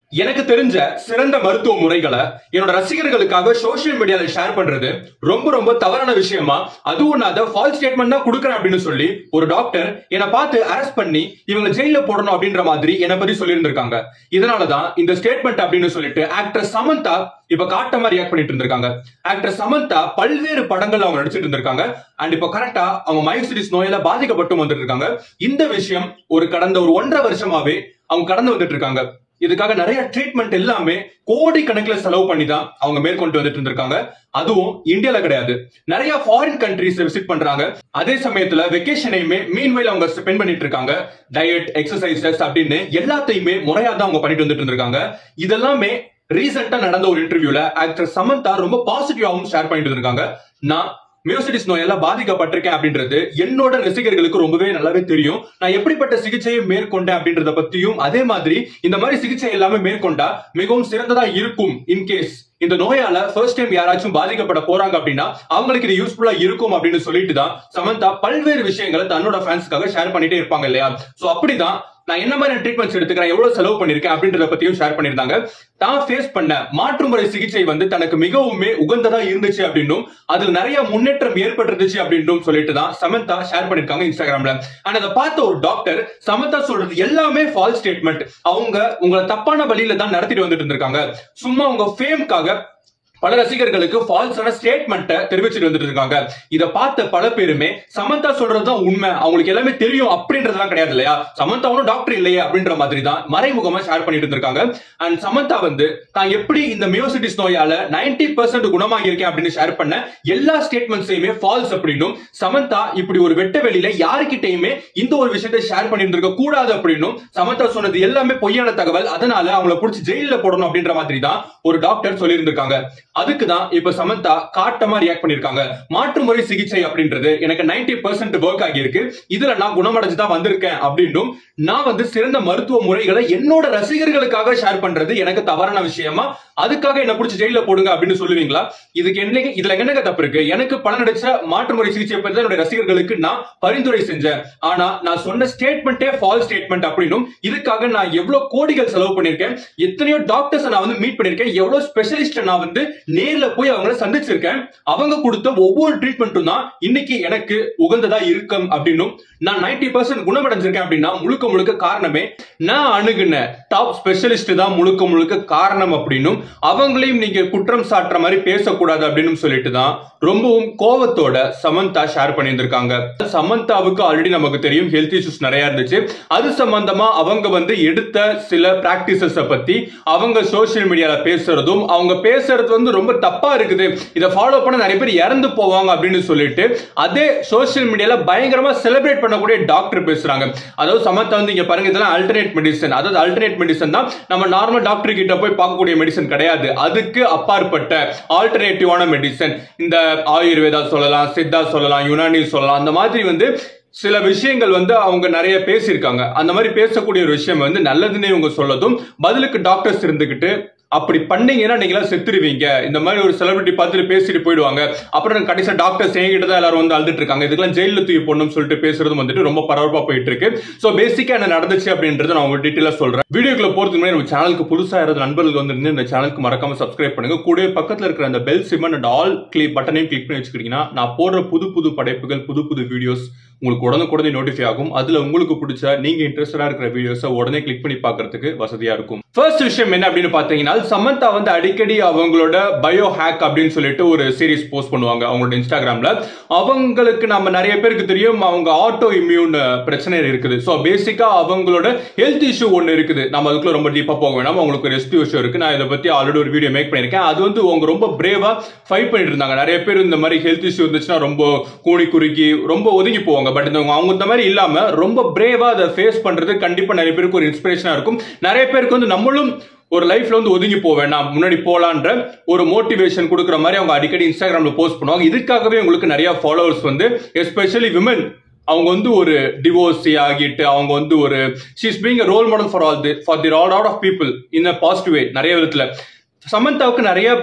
எனக்கு தெரிஞ்ச சிறந்த மருத்துவ முறைகளை என்னோட ரசிகர்களுக்காக சோஷியல் மீடியால ஷேர் பண்றது ரொம்ப ரொம்ப தவறான விஷயமா அதுவும் நான் அதை ஃபால்ஸ் ஸ்டேட்மெண்ட் தான் கொடுக்குறேன் அப்படின்னு சொல்லி ஒரு டாக்டர் என்னை பார்த்து அரெஸ்ட் பண்ணி இவங்க ஜெயில போடணும் அப்படின்ற மாதிரி என்னை பத்தி சொல்லியிருந்திருக்காங்க இதனாலதான் இந்த ஸ்டேட்மெண்ட் அப்படின்னு சொல்லிட்டு ஆக்டர் சமந்தா இப்ப காட்டமா ரியாக்ட் பண்ணிட்டு இருந்திருக்காங்க ஆக்டர் சமந்தா பல்வேறு படங்கள் அவங்க நடிச்சிட்டு இருந்திருக்காங்க அண்ட் இப்போ கரெக்டா அவங்க மைசிடிஸ் நோயால பாதிக்கப்பட்டு வந்துட்டு இருக்காங்க இந்த விஷயம் ஒரு கடந்த ஒரு ஒன்றரை வருஷமாவே அவங்க கடந்து வந்துட்டு இருக்காங்க இதுக்காக நிறைய ட்ரீட்மெண்ட் எல்லாமே கோடி கணக்கில் செலவு பண்ணி தான் அவங்க மேற்கொண்டு வந்துட்டு இருந்திருக்காங்க அதுவும் இந்தியால கிடையாது நிறைய ஃபாரின் கண்ட்ரிஸ் விசிட் பண்றாங்க அதே சமயத்துல வெக்கேஷனையுமே மீன்வைல் அவங்க ஸ்பெண்ட் பண்ணிட்டு இருக்காங்க டயட் எக்ஸசைசஸ் அப்படின்னு எல்லாத்தையுமே முறையா தான் அவங்க பண்ணிட்டு வந்துட்டு இருந்திருக்காங்க இதெல்லாமே ரீசெண்டா நடந்த ஒரு இன்டர்வியூல ஆக்டர் சமந்தா ரொம்ப பாசிட்டிவாவும் ஷேர் பண்ணிட்டு இருக்காங்க நான் மியோசிட்டிஸ் நோயால பாதிக்கப்பட்டிருக்கேன் அப்படின்றது என்னோட ரசிகர்களுக்கு ரொம்பவே நல்லாவே தெரியும் நான் எப்படிப்பட்ட சிகிச்சையை மேற்கொண்டேன் அப்படின்றத பத்தியும் அதே மாதிரி இந்த மாதிரி சிகிச்சை எல்லாமே மேற்கொண்டா மிகவும் சிறந்ததா இருக்கும் இன்கேஸ் இந்த நோயால ஃபர்ஸ்ட் டைம் யாராச்சும் பாதிக்கப்பட போறாங்க அப்படின்னா அவங்களுக்கு இது யூஸ்ஃபுல்லா இருக்கும் அப்படின்னு சொல்லிட்டு தான் சமந்தா பல்வேறு விஷயங்களை தன்னோட ஃபேன்ஸ்க்காக ஷேர் பண்ணிட்டே இருப்பாங்க இல்லையா சோ அப்படிதான் நான் என்ன மாதிரி ட்ரீட்மெண்ட்ஸ் எடுத்துக்கிறேன் எவ்வளவு செலவு பண்ணிருக்கேன் அப்படின்றத பத்தியும் ஷேர் பண்ணிருந்தாங்க தான் ஃபேஸ் பண்ண மாற்று முறை சிகிச்சை வந்து தனக்கு மிகவுமே உகந்ததா இருந்துச்சு அப்படின்னும் அதுல நிறைய முன்னேற்றம் ஏற்பட்டுருந்துச்சு அப்படின்னும் சொல்லிட்டு தான் சமந்தா ஷேர் பண்ணிருக்காங்க இன்ஸ்டாகிராம்ல அண்ட் அதை பார்த்த ஒரு டாக்டர் சமந்தா சொல்றது எல்லாமே ஃபால்ஸ் ஸ்டேட்மெண்ட் அவங்க உங்களை தப்பான வழியில தான் நடத்திட்டு வந்துட்டு இருந்திருக்காங்க சும்மா உங்க ஃபேம்காக பல ரசிகர்களுக்கு ஃபால்ஸான ஸ்டேட்மெண்ட்டை தெரிவிச்சுட்டு வந்துட்டு இருக்காங்க இத பார்த்த பல பேருமே சமந்தா சொல்றதுதான் உண்மை அவங்களுக்கு எல்லாமே தெரியும் அப்படின்றதுலாம் கிடையாது இல்லையா சமந்தா ஒன்றும் டாக்டர் இல்லையே அப்படின்ற மாதிரி தான் மறைமுகமா ஷேர் பண்ணிட்டு இருந்திருக்காங்க அண்ட் சமந்தா வந்து தான் எப்படி இந்த மியோசிட்டிஸ் நோயால நைன்டி பர்சன்ட் குணமாகி இருக்கேன் அப்படின்னு ஷேர் பண்ண எல்லா ஸ்டேட்மெண்ட்ஸையுமே ஃபால்ஸ் அப்படின்னும் சமந்தா இப்படி ஒரு வெட்ட வெளியில யாருக்கிட்டையுமே இந்த ஒரு விஷயத்தை ஷேர் பண்ணிட்டு இருக்க கூடாது அப்படின்னும் சமந்தா சொன்னது எல்லாமே பொய்யான தகவல் அதனால அவங்கள புடிச்சு ஜெயில போடணும் அப்படின்ற மாதிரி தான் ஒரு டாக்டர் சொல்லியிருந்திருக்காங்க அதுக்கு தான் இப்ப சமந்தா காட்டமா ரியாக்ட் பண்ணிருக்காங்க மாற்று முறை சிகிச்சை அப்படின்றது எனக்கு நைன்டி பர்சன்ட் ஒர்க் ஆகியிருக்கு இதுல நான் குணமடைஞ்சு தான் வந்திருக்கேன் அப்படின்னும் நான் வந்து சிறந்த மருத்துவ முறைகளை என்னோட ரசிகர்களுக்காக ஷேர் பண்றது எனக்கு தவறான விஷயமா அதுக்காக என்ன பிடிச்சி ஜெயில போடுங்க அப்படின்னு சொல்லுவீங்களா இதுக்கு என்ன இதுல என்னங்க தப்பு இருக்கு எனக்கு பலன் அடிச்ச மாற்று முறை சிகிச்சை பத்தி தான் என்னுடைய ரசிகர்களுக்கு நான் பரிந்துரை செஞ்சேன் ஆனா நான் சொன்ன ஸ்டேட்மெண்ட்டே ஃபால்ஸ் ஸ்டேட்மெண்ட் அப்படின்னும் இதுக்காக நான் எவ்வளவு கோடிகள் செலவு பண்ணிருக்கேன் எத்தனையோ டாக்டர்ஸ் நான் வந்து மீட் பண்ணிருக்கேன் எவ்வளவு ஸ்பெஷலிஸ்ட் நான் வந்து நேர்ல போய் அவங்கள சந்திச்சிருக்கேன் அவங்க கொடுத்த ஒவ்வொரு ட்ரீட்மெண்ட்டும் தான் இன்னைக்கு எனக்கு உகந்ததா இருக்கும் அப்படின்னும் நான் நைன்டி பர்சன்ட் குணமடைஞ்சிருக்கேன் அப்படின்னா முழுக்க முழுக்க காரணமே நான் அணுகுன டாப் ஸ்பெஷலிஸ்ட் தான் முழுக்க முழுக்க காரணம் அப்படின்னும் அவங்களையும் நீங்க குற்றம் சாட்டுற மாதிரி பேசக்கூடாது அப்படின்னு சொல்லிட்டு தான் ரொம்பவும் கோவத்தோட சமந்தா ஷேர் பண்ணியிருந்திருக்காங்க சமந்தாவுக்கு ஆல்ரெடி நமக்கு தெரியும் ஹெல்த் இஷ்யூஸ் நிறைய இருந்துச்சு அது சம்பந்தமா அவங்க வந்து எடுத்த சில பிராக்டிசஸ் பத்தி அவங்க சோசியல் மீடியால பேசுறதும் அவங்க பேசுறது வந்து ரொம்ப தப்பா இருக்குது இதை ஃபாலோ பண்ண நிறைய பேர் இறந்து போவாங்க அப்படின்னு சொல்லிட்டு அதே சோசியல் மீடியால பயங்கரமா செலிப்ரேட் பண்ணக்கூடிய டாக்டர் பேசுறாங்க அதாவது சமத்தா வந்து இங்க பாருங்க இதெல்லாம் அல்டர்னேட் மெடிசன் அதாவது அல்டர்னேட் மெடிசன் தான் நம்ம நார்மல் டாக்டர் கிட்ட போய் பார்க்கக்கூடிய மெடிசன் கிடையாது அதுக்கு அப்பாற்பட்ட ஆல்டர்னேட்டிவான மெடிசன் இந்த ஆயுர்வேதா சொல்லலாம் சித்தா சொல்லலாம் யுனானி சொல்லலாம் அந்த மாதிரி வந்து சில விஷயங்கள் வந்து அவங்க நிறைய பேசியிருக்காங்க அந்த மாதிரி பேசக்கூடிய ஒரு விஷயம் வந்து நல்லதுன்னு இவங்க சொல்லதும் பதிலுக்கு டாக்டர்ஸ் இருந்துகிட்டு அப்படி பண்ணீங்கன்னா நீங்களா செத்துருவீங்க இந்த மாதிரி ஒரு செலிபிரிட்டி பார்த்துட்டு பேசிட்டு போயிடுவாங்க அப்புறம் கடைசியா டாக்டர்ஸ் என்கிட்ட தான் எல்லாரும் வந்து அழுதுட்டு இருக்காங்க இதுக்கெல்லாம் ஜெயில தூக்கி போடணும்னு சொல்லிட்டு பேசுறதும் வந்துட்டு ரொம்ப பரபரப்பா போயிட்டு இருக்கு சோ பேசிக்கா என்ன நடந்துச்சு அப்படின்றத நான் உங்களுக்கு டீட்டெயிலா சொல்றேன் வீடியோக்குள்ள போறதுக்கு முன்னாடி நம்ம சேனலுக்கு புதுசா யாராவது நண்பர்கள் வந்து இந்த சேனலுக்கு மறக்காம சப்ஸ்கிரைப் பண்ணுங்க கூட பக்கத்துல இருக்கிற அந்த பெல் சிம்மன் அண்ட் ஆல் கிளிக் பட்டனையும் கிளிக் பண்ணி வச்சுக்கிட்டீங்கன்னா நான் போடுற புது புது படைப்புகள் புது புது வீடியோஸ் உங்களுக்கு உடனுக்குடனே நோட்டிஃபை ஆகும் அதுல உங்களுக்கு பிடிச்ச நீங்க இன்ட்ரெஸ்டடா இருக்கிற வீடியோஸை உடனே கிளிக் பண்ணி பார்க்கறதுக்கு வசதியா இருக்கும் ஃபர்ஸ்ட் விஷயம் என்ன அப்படின்னு பாத்தீங்கன்னா சமந்தா வந்து அடிக்கடி அவங்களோட பயோ ஹேக் அப்படின்னு சொல்லிட்டு ஒரு சீரிஸ் போஸ்ட் பண்ணுவாங்க அவங்களோட இன்ஸ்டாகிராம்ல அவங்களுக்கு நம்ம நிறைய பேருக்கு தெரியும் அவங்க ஆட்டோ இம்யூன் பிரச்சனை இருக்குது ஸோ பேசிக்கா அவங்களோட ஹெல்த் இஷ்யூ ஒன்று இருக்குது நம்ம அதுக்குள்ள ரொம்ப டீப்பா போக வேணாம் அவங்களுக்கு ரெஸ்பியூ இஷ்யூ இருக்கு நான் இதை பத்தி ஆல்ரெடி ஒரு வீடியோ மேக் பண்ணிருக்கேன் அது வந்து அவங்க ரொம்ப பிரேவா ஃபைட் பண்ணிட்டு இருந்தாங்க நிறைய பேர் இந்த மாதிரி ஹெல்த் இஷ்யூ இருந்துச்சுன்னா ரொம்ப கூணி குறுக்கி ரொம்ப ஒதுங்கி போவாங்க பட் இந்த அவங்க இந்த மாதிரி இல்லாம ரொம்ப பிரேவா அதை ஃபேஸ் பண்றது கண்டிப்பா நிறைய பேருக்கு ஒரு இன்ஸ்பிரேஷனா இருக்கும் நிறைய பேருக்கு வந்து நம்மளும் ஒரு லைஃப்ல வந்து ஒதுங்கி போவேன் நான் முன்னாடி போலான்ற ஒரு மோட்டிவேஷன் கொடுக்குற மாதிரி அவங்க அடிக்கடி இன்ஸ்டாகிராம்ல போஸ்ட் பண்ணுவாங்க இதுக்காகவே உங்களுக்கு நிறைய ஃபாலோவர்ஸ் வந்து எஸ்பெஷலி விமன் அவங்க வந்து ஒரு டிவோர்ஸி ஆகிட்டு அவங்க வந்து ஒரு she's being role model for all the for the all odd of people in a positive way நிறைய விதத்துல சமந்தாவுக்கு நிறைய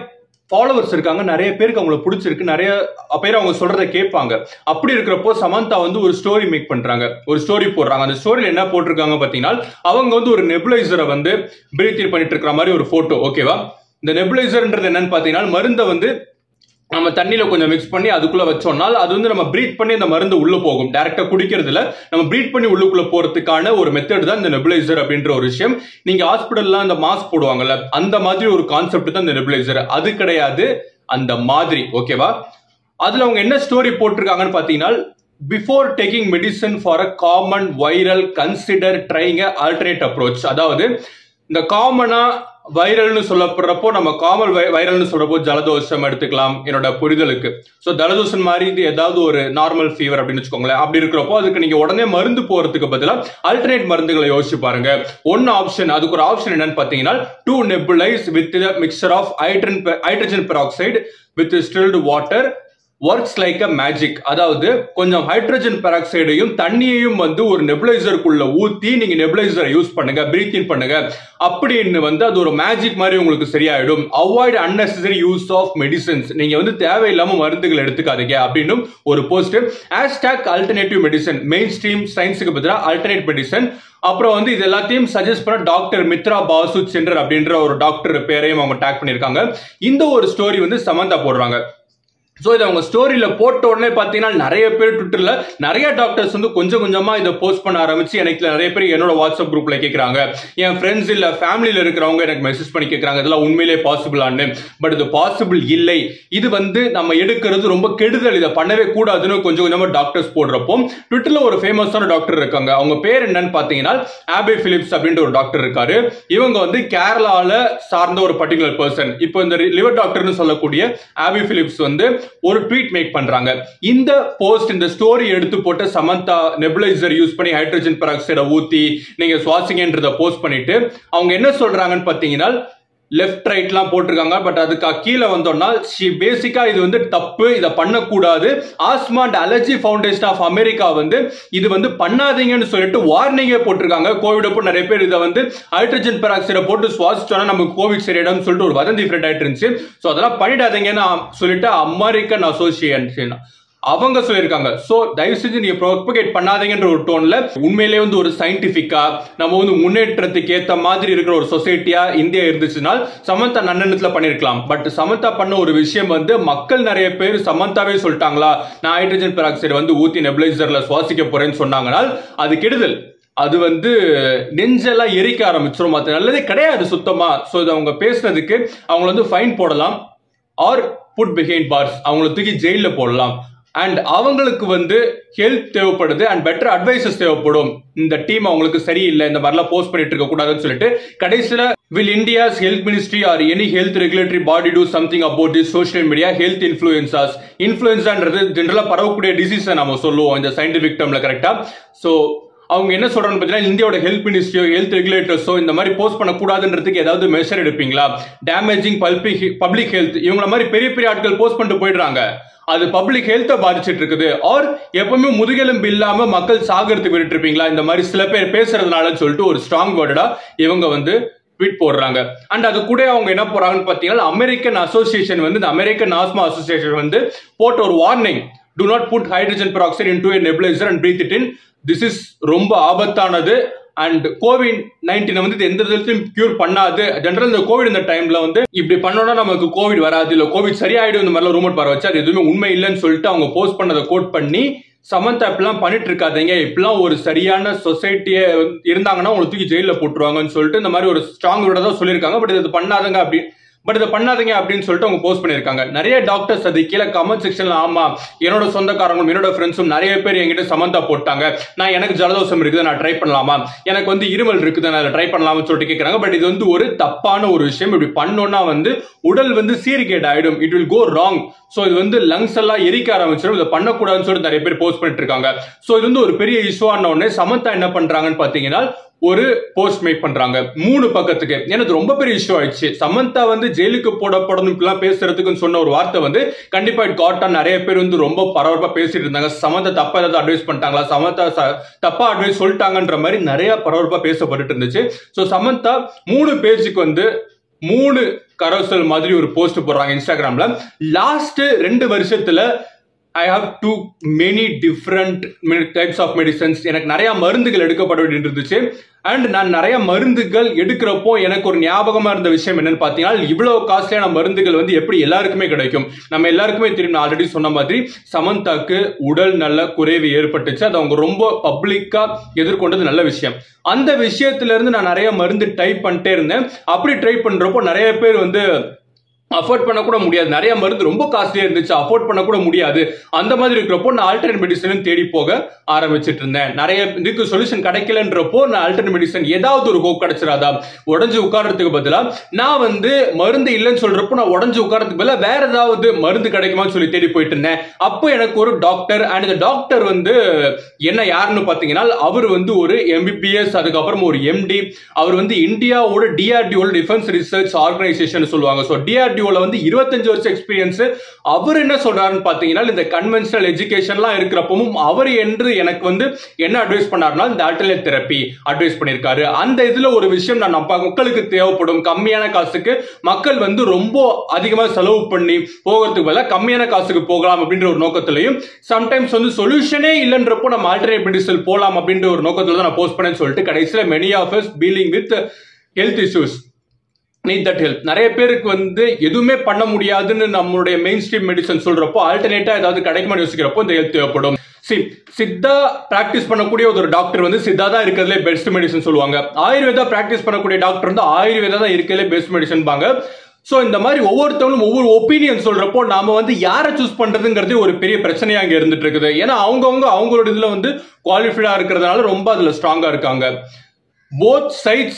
ஃபாலோவர்ஸ் இருக்காங்க நிறைய பேருக்கு அவங்கள பிடிச்சிருக்கு நிறைய பேர் அவங்க சொல்றத கேட்பாங்க அப்படி இருக்கிறப்போ சமந்தா வந்து ஒரு ஸ்டோரி மேக் பண்றாங்க ஒரு ஸ்டோரி போடுறாங்க அந்த ஸ்டோரியில என்ன போட்டிருக்காங்க பாத்தீங்கன்னா அவங்க வந்து ஒரு நெபுலைசரை வந்து பிரீத் பண்ணிட்டு இருக்கிற மாதிரி ஒரு போட்டோ ஓகேவா இந்த நெபுலைசர்ன்றது என்னன்னு பாத்தீங்கன்னா மருந்தை வந்து நம்ம தண்ணியில கொஞ்சம் மிக்ஸ் பண்ணி அதுக்குள்ள வச்சோம்னால் அது வந்து நம்ம பிரீத் பண்ணி அந்த மருந்து உள்ள போகும் டைரக்டா குடிக்கிறதுல நம்ம பிரீத் பண்ணி உள்ளுக்குள்ள போறதுக்கான ஒரு மெத்தட் தான் இந்த நெபுலைசர் அப்படின்ற ஒரு விஷயம் நீங்க ஹாஸ்பிட்டல்லாம் அந்த மாஸ்க் போடுவாங்கல்ல அந்த மாதிரி ஒரு கான்செப்ட் தான் இந்த நெபுலைசர் அது கிடையாது அந்த மாதிரி ஓகேவா அதுல அவங்க என்ன ஸ்டோரி போட்டிருக்காங்கன்னு பாத்தீங்கன்னா before taking medicine for a common viral consider trying a alternate approach அதாவது இந்த காமனா வைரல்னு சொல்லப்படுறப்போ நம்ம காமல் வைரல்னு சொல்றப்போ ஜலதோஷம் எடுத்துக்கலாம் என்னோட புரிதலுக்கு ஸோ ஜலதோஷம் மாதிரி இது ஏதாவது ஒரு நார்மல் ஃபீவர் அப்படின்னு வச்சுக்கோங்களேன் அப்படி இருக்கிறப்போ அதுக்கு நீங்க உடனே மருந்து போறதுக்கு பதிலாக ஆல்டர்னேட் மருந்துகளை யோசிச்சு பாருங்க ஒன்னு ஆப்ஷன் அதுக்கு ஒரு ஆப்ஷன் என்னன்னு பாத்தீங்கன்னா to nebulise with mixture of ஹைட்ரன் hydrogen peroxide with distilled water works like a magic அதாவது கொஞ்சம் ஹைட்ரஜன் பெராக்சைடையும் தண்ணியையும் வந்து ஒரு நெபுலைசருக்குள்ள ஊத்தி நீங்க நெபுலைசரை யூஸ் பண்ணுங்க பிரீத் இன் பண்ணுங்க அப்படின்னு வந்து அது ஒரு மேஜிக் மாதிரி உங்களுக்கு சரியாயிடும் avoid unnecessary use of medicines நீங்க வந்து தேவையில்லாம மருந்துகள் எடுத்துக்காதீங்க அப்படின்னு ஒரு post hashtag alternative medicine mainstream சயின்ஸுக்கு பதிலாக அல்டர்னேட் மெடிசன் அப்புறம் வந்து இது எல்லாத்தையும் சஜஸ்ட் பண்ண டாக்டர் மித்ரா பாசு சென்டர் அப்படின்ற ஒரு டாக்டர் பேரையும் அவங்க டேக் பண்ணியிருக்காங்க இந்த ஒரு ஸ்டோரி வந்து சமந்தா போடுறாங்க ஸோ இதை அவங்க ஸ்டோரியில போட்ட உடனே பார்த்தீங்கன்னா நிறைய பேர் ட்விட்டர்ல நிறைய டாக்டர்ஸ் வந்து கொஞ்சம் கொஞ்சமா இதை போஸ்ட் பண்ண ஆரம்பிச்சு எனக்கு நிறைய பேர் என்னோட வாட்ஸ்அப் குரூப்ல கேட்கறாங்க என் ஃப்ரெண்ட்ஸ் இல்ல ஃபேமிலியில இருக்கிறவங்க எனக்கு மெசேஜ் பண்ணி கேட்கறாங்க இதெல்லாம் உண்மையிலே பாசிபிளான்னு பட் இது பாசிபிள் இல்லை இது வந்து நம்ம எடுக்கிறது ரொம்ப கெடுதல் இதை பண்ணவே கூடாதுன்னு கொஞ்சம் கொஞ்சமா டாக்டர்ஸ் போடுறப்போ ட்விட்டர்ல ஒரு ஃபேமஸான டாக்டர் இருக்காங்க அவங்க பேர் என்னன்னு பார்த்தீங்கன்னா ஆபே பிலிப்ஸ் அப்படின்ற ஒரு டாக்டர் இருக்காரு இவங்க வந்து கேரளால சார்ந்த ஒரு பர்டிகுலர் பர்சன் இப்போ இந்த லிவர் டாக்டர்னு சொல்லக்கூடிய ஆபி பிலிப்ஸ் வந்து ஒரு ட்வீட் மேக் பண்றாங்க இந்த போஸ்ட் இந்த ஸ்டோரி எடுத்து போட்டு சமந்தா நெபுலைசர் யூஸ் பண்ணி ஹைட்ரஜன் பெராக்சைடை ஊத்தி நீங்க சுவாசிங்கன்றத போஸ்ட் பண்ணிட்டு அவங்க என்ன சொல்றாங்கன்னு பாத்தீங்கன்னா லெஃப்ட் ரைட்லாம் போட்டிருக்காங்க பட் அதுக்கு கீழே வந்தோம்னா ஷி பேசிக்கா இது வந்து தப்பு இதை பண்ணக்கூடாது asthma and allergy foundation of America வந்து இது வந்து பண்ணாதீங்கன்னு சொல்லிட்டு வார்னிங்கே போட்டிருக்காங்க கோவிட் அப்போ நிறைய பேர் இதை வந்து ஹைட்ரஜன் பெராக்சைடை போட்டு சுவாசிச்சோன்னா நமக்கு கோவிட் சரியிடும் சொல்லிட்டு ஒரு வதந்தி ஃப்ரெண்ட் ஆயிட்டு இருந்துச்சு ஸோ அதெல்லாம் பண்ணிடாதீங்கன்னு சொல்லிட்டு அமெரிக்கன் அசோசியேஷன் அவங்க சொல்லியிருக்காங்க சோ தயவு செஞ்சு நீங்க ப்ரோபகேட் பண்ணாதீங்கன்ற ஒரு டோன்ல உண்மையிலேயே வந்து ஒரு சயின்டிபிக்கா நம்ம வந்து முன்னேற்றத்துக்கு ஏத்த மாதிரி இருக்கிற ஒரு சொசைட்டியா இந்தியா இருந்துச்சுன்னா சமந்தா நன்னெண்ணத்துல பண்ணிருக்கலாம் பட் சமந்தா பண்ண ஒரு விஷயம் வந்து மக்கள் நிறைய பேர் சமந்தாவே சொல்லிட்டாங்களா நான் ஹைட்ரஜன் பெராக்சைடு வந்து ஊத்தி நெபுலைசர்ல சுவாசிக்க போறேன்னு சொன்னாங்கன்னா அது கெடுதல் அது வந்து நெஞ்செல்லாம் எரிக்க ஆரம்பிச்சிரும் அது நல்லதே கிடையாது சுத்தமா ஸோ இது அவங்க பேசுனதுக்கு அவங்க வந்து ஃபைன் போடலாம் ஆர் புட் பிஹைண்ட் பார்ஸ் அவங்கள தூக்கி ஜெயில போடலாம் அண்ட் அவங்களுக்கு வந்து ஹெல்ப் தேவைப்படுது அண்ட் பெட்டர் அட்வைசஸ் தேவைப்படும் இந்த டீம் அவங்களுக்கு சரியில்லை இந்த மாதிரிலாம் போஸ்ட் பண்ணிட்டு இருக்க கூடாதுன்னு சொல்லிட்டு கடைசியில will India's health ministry or any health regulatory body do something about this social media health influencers இன்ஃபுளுன்சான்றது ஜென்ரலா பரவக்கூடிய டிசீஸை நம்ம சொல்லுவோம் இந்த சயின்டிபிக் டேர்ம்ல கரெக்டா ஸோ அவங்க என்ன சொல்றாங்க பார்த்தீங்கன்னா இந்தியாவோட ஹெல்த் மினிஸ்ட்ரியோ ஹெல்த் ரெகுலேட்டர்ஸோ இந்த மாதிரி போஸ்ட் பண்ணக்கூடாதுன்றதுக்கு ஏதாவது மெஷர் எடுப்பீங்களா டேமேஜிங் பப்ளிக் பப்ளிக் ஹெல்த் இவங்கள மாதிரி பெரிய பெரிய ஆட்கள் போஸ்ட் பண்ணிட்டு போயிடுறாங்க அது பப்ளிக் ஹெல்த்தை பாதிச்சிட்டு இருக்குது ஆர் எப்பவுமே முதுகெலும்பு இல்லாம மக்கள் சாகிறதுக்கு விட்டுட்டு இருப்பீங்களா இந்த மாதிரி சில பேர் பேசுறதுனால சொல்லிட்டு ஒரு ஸ்ட்ராங் வேர்டா இவங்க வந்து ட்வீட் போடுறாங்க அண்ட் அது கூட அவங்க என்ன போறாங்கன்னு பாத்தீங்கன்னா அமெரிக்கன் அசோசியேஷன் வந்து இந்த அமெரிக்கன் ஆஸ்மா அசோசியேஷன் வந்து போட்ட ஒரு warning to not put hydrogen peroxide into nebuliser and breathe it in this is ரொம்ப ஆபத்தானது அண்ட் கோவிட் நைன்டீன் வந்து இது எந்த விதத்திலும் கியூர் பண்ணாது ஜென்ரல் இந்த கோவிட் இந்த டைம்ல வந்து இப்படி பண்ணோம்னா நமக்கு கோவிட் வராது இல்ல கோவிட் சரியாயிடும் இந்த மாதிரிலாம் ரூமர் பரவ வச்சு அது எதுவுமே உண்மை இல்லைன்னு சொல்லிட்டு அவங்க போஸ்ட் பண்ணதை கோட் பண்ணி சமந்தா இப்படிலாம் பண்ணிட்டு இருக்காதீங்க இப்படிலாம் ஒரு சரியான சொசைட்டியே இருந்தாங்கன்னா உங்களை தூக்கி ஜெயில போட்டுருவாங்கன்னு சொல்லிட்டு இந்த மாதிரி ஒரு ஸ்ட்ராங் விட தான் சொல்லியிருக்காங்க பட் இது பண்ணாதங்க அப்படி பட் இதை பண்ணாதீங்க அப்படின்னு சொல்லிட்டு அவங்க போஸ்ட் பண்ணியிருக்காங்க நிறைய டாக்டர்ஸ் அது கீழே கமெண்ட் செக்ஷன்ல ஆமா என்னோட சொந்தக்காரங்களும் என்னோட ஃப்ரெண்ட்ஸும் நிறைய பேர் என்கிட்ட சமந்தா போட்டாங்க நான் எனக்கு ஜலதோஷம் இருக்குது நான் ட்ரை பண்ணலாமா எனக்கு வந்து இருமல் இருக்குது நான் ட்ரை பண்ணலாம்னு சொல்லிட்டு கேட்கறாங்க பட் இது வந்து ஒரு தப்பான ஒரு விஷயம் இப்படி பண்ணோம்னா வந்து உடல் வந்து சீர்கேட் ஆயிடும் it will go wrong so இது வந்து லங்ஸ் எல்லாம் எரிக்க ஆரம்பிச்சிடும் இதை பண்ணக்கூடாதுன்னு சொல்லிட்டு நிறைய பேர் போஸ்ட் பண்ணிட்டு இருக்காங்க ஸோ இது வந்து ஒரு பெரிய இஷ்யூ ஆன உடனே சமந்தா என்ன பண்றாங்கன்னு பாத்தீங்கன்னா ஒரு போஸ்ட் மேக் பண்றாங்க மூணு பக்கத்துக்கு எனக்கு ரொம்ப பெரிய இஷ்யூ ஆயிடுச்சு சமந்தா வந்து ஜெயிலுக்கு போடப்படணும் இப்படிலாம் பேசுறதுக்குன்னு சொன்ன ஒரு வார்த்தை வந்து கண்டிப்பா இட் காட்டா நிறைய பேர் வந்து ரொம்ப பரபரப்பா பேசிட்டு இருந்தாங்க சமந்தா தப்பா ஏதாவது அட்வைஸ் பண்ணிட்டாங்களா சமந்தா ச- தப்பா அட்வைஸ் சொல்லிட்டாங்கன்ற மாதிரி நிறைய பரபரப்பா பேசப்பட்டு இருந்துச்சு ஸோ சமந்தா மூணு பேஜுக்கு வந்து மூணு கரோசல் மாதிரி ஒரு போஸ்ட் போடுறாங்க இன்ஸ்டாகிராம்ல லாஸ்ட் ரெண்டு வருஷத்துல I have too many different types of medicines எனக்கு நிறைய மருந்துகள் எடுக்கப்பட வேண்டியது இருந்துச்சு அண்ட் நான் நிறைய மருந்துகள் எடுக்கிறப்போ எனக்கு ஒரு ஞாபகமா இருந்த விஷயம் என்னன்னு பார்த்தீங்கன்னா இவ்வளவு காஸ்ட்லியான மருந்துகள் வந்து எப்படி எல்லாருக்குமே கிடைக்கும் நம்ம எல்லாருக்குமே தெரியும் நான் ஆல்ரெடி சொன்ன மாதிரி சமந்தாக்கு உடல் நல்ல குறைவு ஏற்பட்டுச்சு அது அவங்க ரொம்ப பப்ளிக்கா எதிர்கொண்டது நல்ல விஷயம் அந்த விஷயத்துல இருந்து நான் நிறைய மருந்து டைப் பண்ணிட்டே இருந்தேன் அப்படி ட்ரை பண்றப்போ நிறைய பேர் வந்து அஃபோர்ட் பண்ணக்கூட முடியாது நிறைய மருந்து ரொம்ப காஸ்ட்லியா இருந்துச்சு அஃபோர்ட் பண்ணக்கூட முடியாது அந்த மாதிரி இருக்கிறப்போ நான் ஆல்டர்னேட் மெடிசன் தேடி போக ஆரம்பிச்சிட்டு இருந்தேன் நிறைய இதுக்கு சொல்யூஷன் கிடைக்கலன்றப்போ நான் ஆல்டர்னேட் மெடிசன் ஏதாவது ஒரு ஹோப் கிடைச்சிடாதா உடஞ்சு உட்கார்றதுக்கு பதிலா நான் வந்து மருந்து இல்லைன்னு சொல்றப்போ நான் உடஞ்சு உட்கார்றதுக்கு பதிலா வேற ஏதாவது மருந்து கிடைக்குமான்னு சொல்லி தேடி போயிட்டு இருந்தேன் அப்போ எனக்கு ஒரு டாக்டர் அண்ட் இந்த டாக்டர் வந்து என்ன யாருன்னு பாத்தீங்கன்னா அவர் வந்து ஒரு எம்பிபிஎஸ் அதுக்கப்புறம் ஒரு எம்டி அவர் வந்து இந்தியாவோட டிஆர்டிஓ டிஃபென்ஸ் ரிசர்ச் ஆர்கனைசேஷன் சொல்லுவாங்க ஸோ டிஆர்டிஓல வந்து இருபத்தஞ்சு வருஷம் எக்ஸ்பீரியன்ஸ் அவர் என்ன சொல்றாருன்னு பாத்தீங்கன்னா இந்த கன்வென்ஷனல் எஜுகேஷன்லாம் இருக்கிறப்பவும் அவர் என்று எனக்கு வந்து என்ன அட்வைஸ் பண்ணாருன்னா இந்த ஆல்டர்னேட் தெரப்பி அட்வைஸ் பண்ணியிருக்காரு அந்த இதுல ஒரு விஷயம் நான் நம்ம மக்களுக்கு தேவைப்படும் கம்மியான காசுக்கு மக்கள் வந்து ரொம்ப அதிகமா செலவு பண்ணி போகிறதுக்கு பதிலாக கம்மியான காசுக்கு போகலாம் அப்படின்ற ஒரு நோக்கத்திலையும் சம்டைம்ஸ் வந்து சொல்யூஷனே இல்லைன்றப்போ நம்ம ஆல்டர்னேட் மெடிசல் போலாம் அப்படின்ற ஒரு நோக்கத்துல தான் நான் போஸ்ட் பண்ணேன்னு சொல்லிட்டு கடைசியில் many of us dealing with health issues need that help நிறைய பேருக்கு வந்து எதுவுமே பண்ண முடியாதுன்னு நம்மளுடைய மெயின் ஸ்ட்ரீம் மெடிசன் சொல்றப்போ ஆல்டர்னேட்டா ஏதாவது கிடைக்குமான்னு யோசிக்கிறப்போ இந்த ஹெல்த் தேவைப்படும் சி சித்தா பிராக்டிஸ் பண்ணக்கூடிய ஒரு டாக்டர் வந்து சித்தா தான் இருக்கிறதுலே பெஸ்ட் மெடிசன் சொல்லுவாங்க ஆயுர்வேதா பிராக்டிஸ் பண்ணக்கூடிய டாக்டர் வந்து ஆயுர்வேதா தான் இருக்கிறதுலே பெஸ்ட் மெடிசன் பாங்க ஸோ இந்த மாதிரி ஒவ்வொருத்தவங்களும் ஒவ்வொரு ஒப்பீனியன் சொல்றப்போ நாம வந்து யாரை சூஸ் பண்றதுங்கிறது ஒரு பெரிய பிரச்சனையா அங்க இருந்துட்டு இருக்குது ஏன்னா அவங்கவுங்க அவங்களோட இதுல வந்து குவாலிஃபைடா இருக்கிறதுனால ரொம்ப அதுல ஸ்ட்ராங்கா இருக்காங்க both sides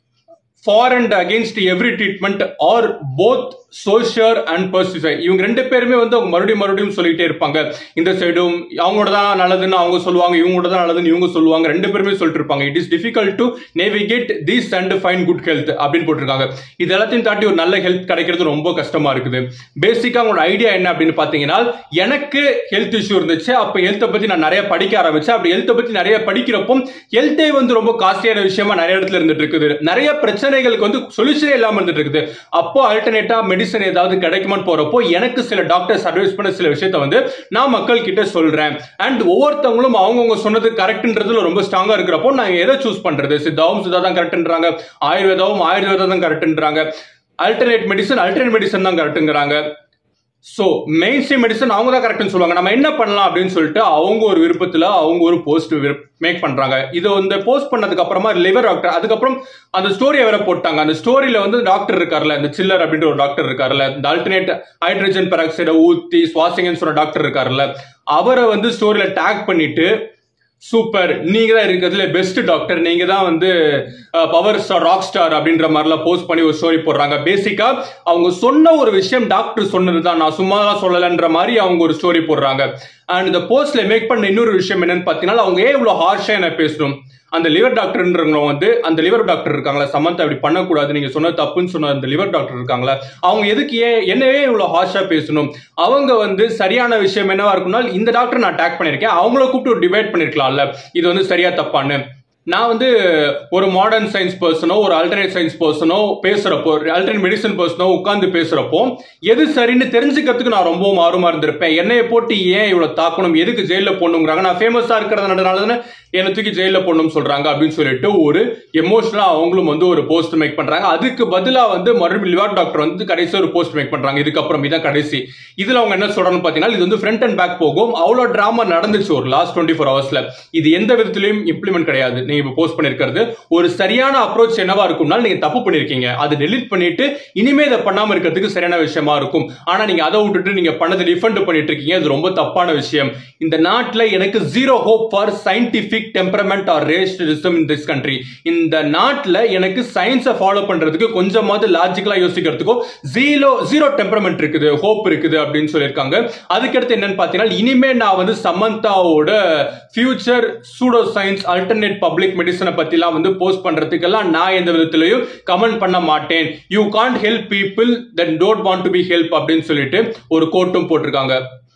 for and against every treatment are both so sure and persuasive இவங்க ரெண்டு பேருமே வந்து அவங்க மறுபடியும் மறுபடியும் சொல்லிட்டே இருப்பாங்க இந்த சைடும் அவங்களோட தான் நல்லதுன்னு அவங்க சொல்லுவாங்க இவங்களோட தான் நல்லதுன்னு இவங்க சொல்லுவாங்க ரெண்டு பேருமே சொல்லிட்டு இருப்பாங்க it is difficult to navigate these and find good health அப்படின்னு போட்டிருக்காங்க இது எல்லாத்தையும் தாண்டி ஒரு நல்ல ஹெல்த் கிடைக்கிறது ரொம்ப கஷ்டமா இருக்குது பேசிக்கா அவங்களோட ஐடியா என்ன அப்படின்னு பாத்தீங்கன்னா எனக்கு ஹெல்த் இஷ்யூ இருந்துச்சு அப்ப ஹெல்த்தை பத்தி நான் நிறைய படிக்க ஆரம்பிச்சேன் அப்படி ஹெல்த்தை பத்தி நிறைய படிக்கிறப்போ ஹெல்த்தே வந்து ரொம்ப காஸ்ட்லியான விஷயமா நிறைய இடத்துல இருந்துட்டு இருக்குது நிறைய பிரச்சனைகளுக்கு வந்து சொல்யூஷனே இல்லாம இருந்துட்டு இருக்குது அப்போ ஆல்டர்னேட்டா மெடிசன் ஏதாவது கிடைக்குமான்னு போறப்போ எனக்கு சில டாக்டர்ஸ் அட்வைஸ் பண்ண சில விஷயத்த வந்து நான் மக்கள் கிட்ட சொல்றேன் அண்ட் ஒவ்வொருத்தவங்களும் அவங்கவுங்க சொன்னது கரெக்ட்ன்றதுல ரொம்ப ஸ்ட்ராங்கா இருக்கிறப்போ நான் எதை சூஸ் பண்றது சித்தாவும் சித்தா தான் கரெக்ட்ன்றாங்க ஆயுர்வேதாவும் ஆயுர்வேதா தான் கரெக்ட்ன்றாங்க அல்டர்னேட் மெடிசன் அல்டர்னேட் மெடிசன் தான் கரெக்ட்டுங்கிறாங்க ஸோ மெயின் ஸ்ட்ரீம் மெடிசன் அவங்க தான் கரெக்ட்னு சொல்லுவாங்க நம்ம என்ன பண்ணலாம் அப்படின்னு சொல்லிட்டு அவங்க ஒரு விருப்பத்தில் அவங்க ஒரு போஸ்ட் மேக் பண்றாங்க இது வந்து போஸ்ட் பண்ணதுக்கு அப்புறமா லிவர் டாக்டர் அதுக்கப்புறம் அந்த ஸ்டோரியை வேற போட்டாங்க அந்த ஸ்டோரியில வந்து டாக்டர் இருக்கார்ல இந்த சில்லர் அப்படின்ற ஒரு டாக்டர் இருக்கார்ல இந்த ஆல்டர்னேட் ஹைட்ரஜன் பெராக்சைடை ஊத்தி சுவாசிங்கன்னு சொன்ன டாக்டர் இருக்கார்ல அவரை வந்து ஸ்டோரியில டேக் பண்ணிட்டு சூப்பர் நீங்க தான் இருக்கிறதுல பெஸ்ட் டாக்டர் நீங்க தான் வந்து பவர் ஸ்டார் ராக் ஸ்டார் அப்படின்ற மாதிரிலாம் போஸ்ட் பண்ணி ஒரு ஸ்டோரி போடுறாங்க பேசிக்கா அவங்க சொன்ன ஒரு விஷயம் டாக்டர் சொன்னது தான் நான் சும்மா தான் சொல்லலைன்ற மாதிரி அவங்க ஒரு ஸ்டோரி போடுறாங்க அண்ட் இந்த போஸ்ட்ல மேக் பண்ண இன்னொரு விஷயம் என்னன்னு பார்த்தீங்கன்னா அவங்க ஏன் இவ்வளோ ஹார்ஷா என்ன பேசணும் அந்த லிவர் டாக்டர்ன்றவங்க வந்து அந்த லிவர் டாக்டர் இருக்காங்களா சமந்தா அப்படி பண்ணக்கூடாது நீங்க சொன்ன தப்புன்னு சொன்ன அந்த லிவர் டாக்டர் இருக்காங்களா அவங்க எதுக்கு ஏன் என்னவே இவ்வளவு ஹார்ஷா பேசணும் அவங்க வந்து சரியான விஷயம் என்னவா இருக்கும்னா இந்த டாக்டர் நான் அட்டாக் பண்ணிருக்கேன் அவங்கள கூப்பிட்டு ஒரு டிபேட் பண்ணிருக்கலாம்ல இது வந்து சரியா தப்பான்னு நான் வந்து ஒரு மாடர்ன் சயின்ஸ் பர்சனோ ஒரு அல்டர்னேட் சயின்ஸ் பர்சனோ பேசுறப்போ அல்டர்னேட் மெடிசன் பர்சனோ உட்காந்து பேசுறப்போ எது சரின்னு தெரிஞ்சுக்கிறதுக்கு நான் ரொம்பவும் ஆர்வமா இருந்திருப்பேன் என்னைய போட்டு ஏன் இவ்வளவு தாக்கணும் எதுக்கு ஜெயில போடணுங்கிறாங்க நான் ஃபேமஸா இருக்கிறதுனால தானே என்னை தூக்கி ஜெயில போடணும் சொல்றாங்க அப்படின்னு சொல்லிட்டு ஒரு எமோஷனலா அவங்களும் வந்து ஒரு போஸ்ட் மேக் பண்றாங்க அதுக்கு பதிலா வந்து மறுபடியும் லிவர் டாக்டர் வந்து கடைசி ஒரு போஸ்ட் மேக் பண்றாங்க இதுக்கப்புறம் இதான் கடைசி இதுல அவங்க என்ன சொல்றாங்க பாத்தீங்கன்னா இது வந்து ஃப்ரண்ட் அண்ட் பேக் போகும் அவ்வளவு டிராமா நடந்துச்சு ஒரு லாஸ்ட் டுவெண்ட்டி ஃபோர் ஹவர்ஸ்ல இது எந்த விதத்திலையும் இம்ப்ளிமெண்ட் கிடையாது நீங்க இப்போ போஸ்ட் பண்ணிருக்கிறது ஒரு சரியான அப்ரோச் என்னவா இருக்கும்னா நீங்க தப்பு பண்ணிருக்கீங்க அதை டெலிட் பண்ணிட்டு இனிமே இதை பண்ணாம இருக்கிறதுக்கு சரியான விஷயமா இருக்கும் ஆனா நீங்க அதை விட்டுட்டு நீங்க பண்ணதை ரிஃபண்ட் பண்ணிட்டு இருக்கீங்க அது ரொம்ப தப்பான விஷயம் இந்த நாட்டுல எனக்கு zero hope for scientific temperament or rationalism in this country இந்த நாட்டுல எனக்கு சயின்ஸை ஃபாலோ பண்றதுக்கு கொஞ்சமாவது லாஜிக்கலா யோசிக்கிறதுக்கோ ஜீரோ ஜீரோ டெம்பரமெண்ட் இருக்குது ஹோப் இருக்குது அப்படின்னு சொல்லியிருக்காங்க அதுக்கடுத்து என்னன்னு பாத்தீங்கன்னா இனிமே நான் வந்து சமந்தாவோட future pseudo science alternate public மெடிசனை பத்திலாம் வந்து போஸ்ட் பண்றதுக்கெல்லாம் நான் எந்த விதத்திலையும் கமெண்ட் பண்ண மாட்டேன் you can't help people then don't want to be help அப்படின்னு சொல்லிட்டு ஒரு கோட்டும் போட்டிருக்காங்க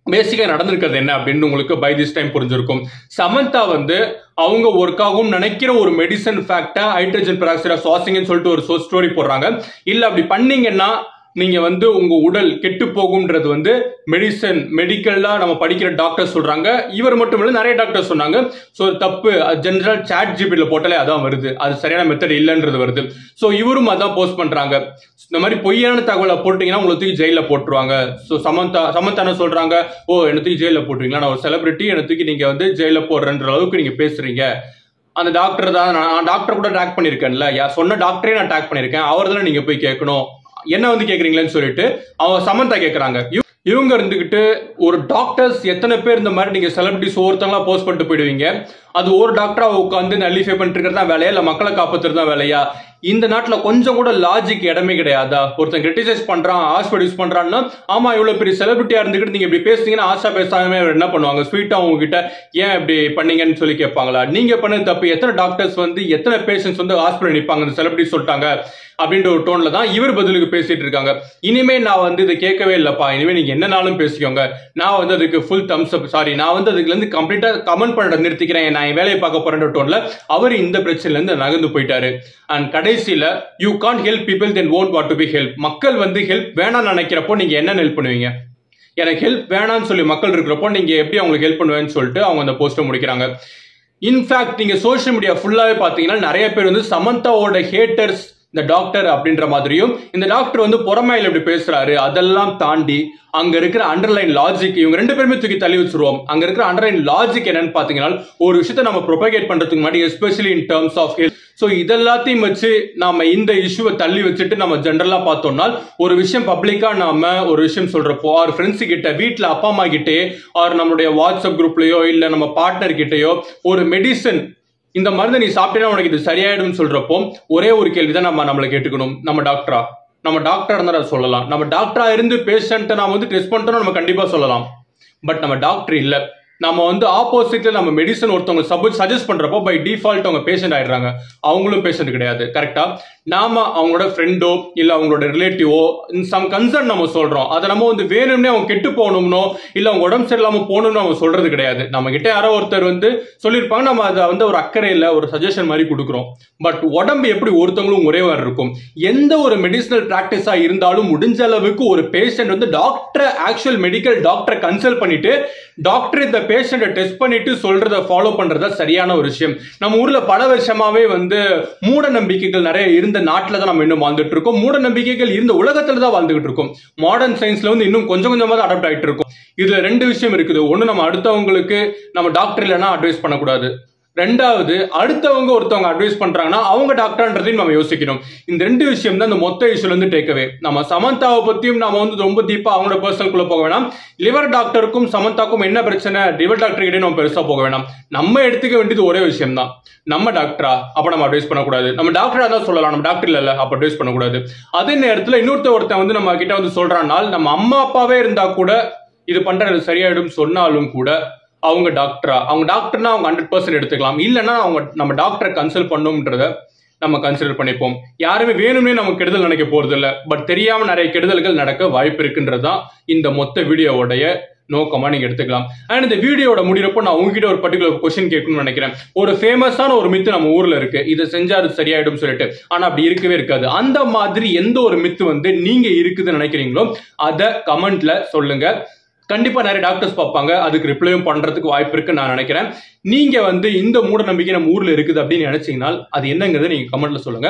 பேசிக்கா நடந்திருக்கிறது என்ன அப்படின்னு உங்களுக்கு பை திஸ் டைம் புரிஞ்சிருக்கும் சமந்தா வந்து அவங்க ஒர்க் ஆகும் நினைக்கிற ஒரு மெடிசன் ஃபேக்டா ஹைட்ரஜன் பெராக்சைடு சுவாசிங்கன்னு சொல்லிட்டு ஒரு ஸ்டோரி போடுறாங்க இல்ல அப்படி பண்ணீங்கன்னா நீங்க வந்து உங்க உடல் கெட்டு போகும்ன்றது வந்து மெடிசன் மெடிக்கல்லா நம்ம படிக்கிற டாக்டர் சொல்றாங்க இவர் மட்டும் இல்ல நிறைய டாக்டர் சொன்னாங்க ஸோ தப்பு ஜென்ரல் சாட் ஜிபில போட்டாலே அதான் வருது அது சரியான மெத்தட் இல்லைன்றது வருது ஸோ இவரும் அதான் போஸ்ட் பண்றாங்க இந்த மாதிரி பொய்யான தகவலை போட்டீங்கன்னா உங்களை தூக்கி ஜெயில போட்டுருவாங்க ஸோ சமந்தா சமந்தா என்ன சொல்றாங்க ஓ என்ன தூக்கி ஜெயில போட்டுருவீங்களா நான் ஒரு செலிபிரிட்டி என்ன தூக்கி நீங்க வந்து ஜெயில போடுறன்ற அளவுக்கு நீங்க பேசுறீங்க அந்த டாக்டர் தான் நான் டாக்டர் கூட ட்ராக் பண்ணிருக்கேன்ல யா சொன்ன டாக்டரே நான் ட்ராக் பண்ணிருக்கேன் அவர் தானே நீங்க போய் கேட்கணும் என்ன வந்து கேக்குறீங்களேன்னு சொல்லிட்டு அவன் சமந்தா கேக்குறாங்க இவ- இவங்க இருந்துகிட்டு ஒரு டாக்டர்ஸ் எத்தனை பேர் இந்த மாதிரி நீங்க செலிபிரிட்டிஸ் ஒவ்வொருத்தங்களா போஸ்ட் பண்ணிட்டு போயிடுவீங்க அது ஒரு டாக்டரா உட்காந்து நல்லிஃபை பண்ணிட்டு இருக்கிறதா வேலையா இல்ல மக்களை காப்பாத்துறதா வேலையா இந்த நாட்டுல கொஞ்சம் கூட லாஜிக் இடமே கிடையாதா ஒருத்தன் கிரிட்டிசைஸ் பண்றான் ஹாஸ்பிட்டல் யூஸ் பண்றான்னா ஆமா இவ்வளவு பெரிய செலிபிரிட்டியா இருந்துகிட்டு நீங்க இப்படி பேசுனீங்கன்னா ஆஷா பேசாம அவர் என்ன பண்ணுவாங்க ஸ்வீட்டா உங்ககிட்ட ஏன் இப்படி பண்ணீங்கன்னு சொல்லி கேட்பாங்களா நீங்க பண்ணது தப்பு எத்தனை டாக்டர்ஸ் வந்து எத்தனை பேஷண்ட்ஸ் வந்து ஹாஸ்பிட்டல் நிப்பாங்க இந்த செலிபிரிட்டி சொல்லிட்டாங்க அப்படின்ற ஒரு டோன்ல தான் இவர் பதிலுக்கு பேசிட்டு இருக்காங்க இனிமே நான் வந்து இதை கேட்கவே இல்லப்பா இனிமே நீங்க என்னனாலும் பேசிக்கோங்க நான் வந்து அதுக்கு ஃபுல் தம்ஸ் அப் சாரி நான் வந்து அதுல இருந்து கம்ப்ளீட்டா கமெண்ட் பண்ண நிறுத்திக்கிறேன் நான் என் வேலையை பார்க்க போறேன்ற டோன்ல அவர் இந்த பிரச்சனைல இருந்து நகர்ந்து போயிட்டாரு அண்ட் கடைசியில you can help people then won't want to be help மக்கள் வந்து ஹெல்ப் வேணாம்னு நினைக்கிறப்போ நீங்க என்ன ஹெல்ப் பண்ணுவீங்க எனக்கு ஹெல்ப் வேணாம்னு சொல்லி மக்கள் இருக்கிறப்போ நீங்க எப்படி அவங்களுக்கு ஹெல்ப் பண்ணுவேன்னு சொல்லிட்டு அவங்க அந்த போஸ்ட்டை முடிக்கிறாங்க இன்ஃபேக்ட் நீங்க சோஷியல் மீடியா ஃபுல்லாவே பாத்தீங்கன்னா நிறைய பேர் வந்து சமந்தாவோட ஹேட்டர்ஸ் இந்த டாக்டர் அப்படின்ற மாதிரியும் இந்த டாக்டர் வந்து பொறமையில இப்படி பேசுறாரு அதெல்லாம் தாண்டி அங்க இருக்கிற அண்டர்லைன் லாஜிக் இவங்க ரெண்டு பேருமே தூக்கி தள்ளி வச்சிருவோம் அங்க இருக்கிற அண்டர்லைன் லாஜிக் என்னன்னு பாத்தீங்கன்னா ஒரு விஷயத்தை நம்ம ப்ரொபகேட் பண்றதுக்கு முன்னாடி especially in terms of health so இதெல்லாத்தையும் வச்சு நாம இந்த இஷ்யூவை தள்ளி வச்சுட்டு நம்ம ஜென்ரலா பார்த்தோம்னா ஒரு விஷயம் பப்ளிக்கா நாம ஒரு விஷயம் சொல்றப்போ அவர் ஃப்ரெண்ட்ஸ் கிட்ட வீட்ல அப்பா அம்மா கிட்டே ஆர் நம்மளுடைய வாட்ஸ்அப் குரூப்லயோ இல்ல நம்ம பார்ட்னர் கிட்டயோ ஒரு மெடிசன் இந்த மருந்து நீ சாப்பிட்டேன்னா உனக்கு இது சரியாயிடும் சொல்றப்போ ஒரே ஒரு கேள்வி தான் நம்ம நம்மளை கேட்டுக்கணும் நம்ம டாக்டரா நம்ம டாக்டரா இருந்தா அதை சொல்லலாம் நம்ம டாக்டரா இருந்து பேஷண்ட்டை நாம வந்து டெஸ்ட் பண்ணிட்டோம் நம்ம கண்டிப்பா சொல்லலாம் பட் நம்ம டாக்டர் இல்ல நம்ம வந்து ஆப்போசிட்ல நம்ம மெடிசன் ஒருத்தவங்க சபு சஜஸ்ட் பண்றப்போ பை டிஃபால்ட் அவங்க பேஷண்ட் ஆயிடுறாங்க அவங்களும் பேஷண்ட் கிடையாது கரெக்டா நாம அவங்களோட ஃப்ரெண்டோ இல்ல அவங்களோட ரிலேட்டிவோ சம் கன்சர்ன் நம்ம சொல்றோம் அதை நம்ம வந்து வேணும்னே அவங்க கெட்டு போகணும்னோ இல்ல அவங்க உடம்பு சரியில்லாம போகணும்னு நம்ம சொல்றது கிடையாது நம்ம கிட்ட யாரோ ஒருத்தர் வந்து சொல்லியிருப்பாங்க நம்ம அதை வந்து ஒரு அக்கறையில ஒரு சஜஷன் மாதிரி கொடுக்குறோம் பட் உடம்பு எப்படி ஒருத்தவங்களும் ஒரே மாதிரி இருக்கும் எந்த ஒரு மெடிசனல் பிராக்டிஸா இருந்தாலும் முடிஞ்ச அளவுக்கு ஒரு பேஷண்ட் வந்து டாக்டர் ஆக்சுவல் மெடிக்கல் டாக்டரை கன்சல்ட் பண்ணிட்டு டாக்டர் இந்த பேஷண்ட்டை டெஸ்ட் பண்ணிட்டு சொல்றத ஃபாலோ பண்றதா சரியான ஒரு விஷயம் நம்ம ஊர்ல பல வருஷமாவே வந்து மூட நம்பிக்கைகள் நிறைய இருந்த நாட்டில் தான் நம்ம இன்னும் வாழ்ந்துட்டு இருக்கோம் மூட நம்பிக்கைகள் இருந்த உலகத்துல தான் வாழ்ந்துகிட்டு இருக்கோம் மாடர்ன் சயின்ஸ்ல வந்து இன்னும் கொஞ்சம் கொஞ்சமா தான் அடாப்ட் ஆயிட்டு இருக்கும் இதுல ரெண்டு விஷயம் இருக்குது ஒண்ணு நம்ம அடுத்தவங்களுக்கு நம்ம டாக்டர் இல்லைன்னா அட்வைஸ் பண்ணக்கூடாது ரெண்டாவது அடுத்தவங்க ஒருத்தவங்க அட்வைஸ் பண்றாங்கன்னா அவங்க டாக்டர்ன்றதையும் நம்ம யோசிக்கணும் இந்த ரெண்டு விஷயம் தான் இந்த மொத்த இஷ்யூல இருந்து டேக்கவே நம்ம சமந்தாவை பத்தியும் நம்ம வந்து ரொம்ப டீப்பா அவங்களோட பர்சனல் குள்ள போக வேணாம் லிவர் டாக்டருக்கும் சமந்தாக்கும் என்ன பிரச்சனை லிவர் டாக்டர் கிட்டே நம்ம பெருசா போக வேணாம் நம்ம எடுத்துக்க வேண்டியது ஒரே விஷயம் தான் நம்ம டாக்டரா அப்ப நம்ம அட்வைஸ் பண்ணக்கூடாது நம்ம டாக்டரா தான் சொல்லலாம் நம்ம டாக்டர் இல்ல அப்ப அட்வைஸ் பண்ணக்கூடாது அதே நேரத்துல இன்னொருத்த ஒருத்தன் வந்து நம்ம கிட்ட வந்து சொல்றானால் நம்ம அம்மா அப்பாவே இருந்தா கூட இது பண்றது சரியாயிடும் சொன்னாலும் கூட அவங்க டாக்டரா அவங்க டாக்டர்னா அவங்க ஹண்ட்ரட் பர்சன்ட் எடுத்துக்கலாம் இல்லைன்னா அவங்க நம்ம டாக்டரை கன்சல்ட் பண்ணுன்றத நம்ம கன்சிடர் பண்ணிப்போம் யாருமே வேணும்னே நம்ம கெடுதல் நினைக்க போறது இல்ல பட் தெரியாம நிறைய கெடுதல்கள் நடக்க வாய்ப்பு இருக்குன்றது தான் இந்த மொத்த வீடியோவோடைய நோக்கமா நீங்க எடுத்துக்கலாம் அண்ட் இந்த வீடியோட முடிகிறப்போ நான் உங்ககிட்ட ஒரு பர்டிகுலர் கொஸ்டின் கேட்கணும்னு நினைக்கிறேன் ஒரு ஃபேமஸான ஒரு மித்து நம்ம ஊர்ல இருக்கு இதை செஞ்சா அது சரியாயிடும் சொல்லிட்டு ஆனா அப்படி இருக்கவே இருக்காது அந்த மாதிரி எந்த ஒரு மித்து வந்து நீங்க இருக்குதுன்னு நினைக்கிறீங்களோ அதை கமெண்ட்ல சொல்லுங்க கண்டிப்பா நிறைய டாக்டர்ஸ் பார்ப்பாங்க அதுக்கு ரிப்ளையும் பண்றதுக்கு வாய்ப்பு இருக்குன்னு நான் நினைக்கிறேன் நீங்க வந்து இந்த மூட நம்பிக்கை நம்ம ஊர்ல இருக்குது அப்படின்னு நினைச்சீங்கன்னா அது என்னங்கிறத நீங்க கமெண்ட்ல சொல்லுங்க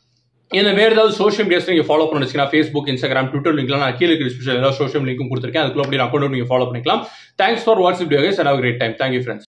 என்ன வேற ஏதாவது சோஷியல் மீடியாஸ் நீங்க ஃபாலோ பண்ணிச்சுன்னா ஃபேஸ்புக் இன்ஸ்டாகிராம் ட்விட்டர் லிங்க்லாம் நான் கீழே டிஸ்கிரிப்ஷன் ஏதாவது சோஷியல் லிங்க்கும் கொடுத்துருக்கேன் அதுக்குள்ள அப்படி அக்கௌண்ட் நீங்க ஃபாலோ பண்ணிக்கலாம் தேங்க்ஸ் ஃபார் வாட்ஸ்அப் video guys and have great time thank you friends